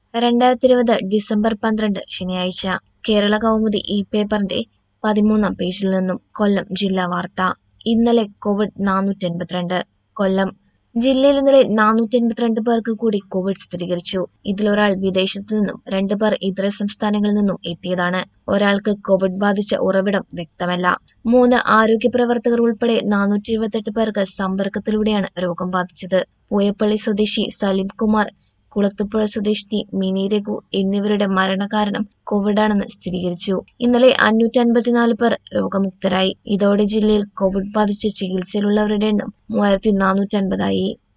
രണ്ടായിരത്തി ഇരുപത് ഡിസംബർ പന്ത്രണ്ട് ശനിയാഴ്ച കേരള കൗമുദി ഈ പേപ്പറിന്റെ പതിമൂന്നാം പേജിൽ നിന്നും കൊല്ലം ജില്ലാ വാർത്ത ഇന്നലെ കോവിഡ് നാനൂറ്റി എൺപത്തിരണ്ട് കൊല്ലം ജില്ലയിൽ ഇന്നലെ നാനൂറ്റി എൺപത്തിരണ്ട് പേർക്ക് കൂടി കോവിഡ് സ്ഥിരീകരിച്ചു ഇതിലൊരാൾ വിദേശത്തു നിന്നും രണ്ട് പേർ ഇതര സംസ്ഥാനങ്ങളിൽ നിന്നും എത്തിയതാണ് ഒരാൾക്ക് കോവിഡ് ബാധിച്ച ഉറവിടം വ്യക്തമല്ല മൂന്ന് ആരോഗ്യ പ്രവർത്തകർ ഉൾപ്പെടെ നാനൂറ്റി ഇരുപത്തെട്ട് പേർക്ക് സമ്പർക്കത്തിലൂടെയാണ് രോഗം ബാധിച്ചത് പൂയപ്പള്ളി സ്വദേശി സലീം കുമാർ കുളത്തുപുഴ സ്വദേശിനി മിനി രഘു എന്നിവരുടെ മരണകാരണം കോവിഡാണെന്ന് സ്ഥിരീകരിച്ചു ഇന്നലെ അഞ്ഞൂറ്റി അൻപത്തിനാല് പേർ രോഗമുക്തരായി ഇതോടെ ജില്ലയിൽ കോവിഡ് ബാധിച്ച് ചികിത്സയിലുള്ളവരുടെ എണ്ണം മൂവായിരത്തി നാനൂറ്റി അൻപതായി